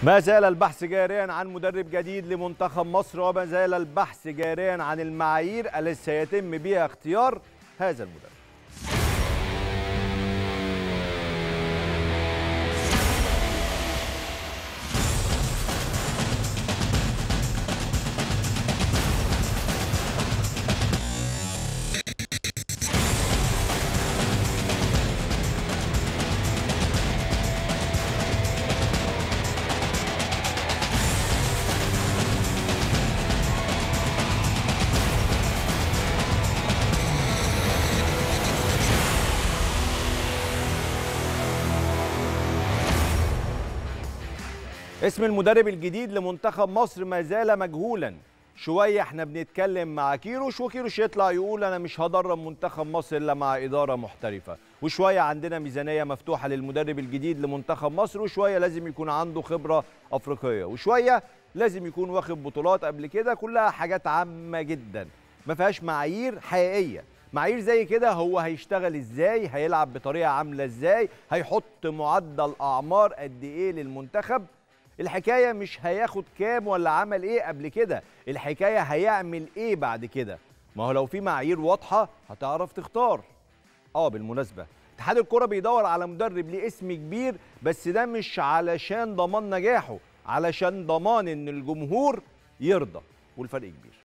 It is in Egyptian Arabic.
ما زال البحث جاريا عن مدرب جديد لمنتخب مصر وما زال البحث جاريا عن المعايير التي سيتم بها اختيار هذا المدرب اسم المدرب الجديد لمنتخب مصر ما زال مجهولا شويه احنا بنتكلم مع كيروش وكيروش يطلع يقول انا مش هدرب منتخب مصر الا مع اداره محترفه وشويه عندنا ميزانيه مفتوحه للمدرب الجديد لمنتخب مصر وشويه لازم يكون عنده خبره افريقيه وشويه لازم يكون واخد بطولات قبل كده كلها حاجات عامه جدا ما فيهاش معايير حقيقيه معايير زي كده هو هيشتغل ازاي هيلعب بطريقه عامله ازاي هيحط معدل اعمار قد ايه للمنتخب الحكايه مش هياخد كام ولا عمل ايه قبل كده الحكايه هيعمل ايه بعد كده ما هو لو في معايير واضحه هتعرف تختار اه بالمناسبه اتحاد الكره بيدور على مدرب ليه اسم كبير بس ده مش علشان ضمان نجاحه علشان ضمان ان الجمهور يرضى والفرق كبير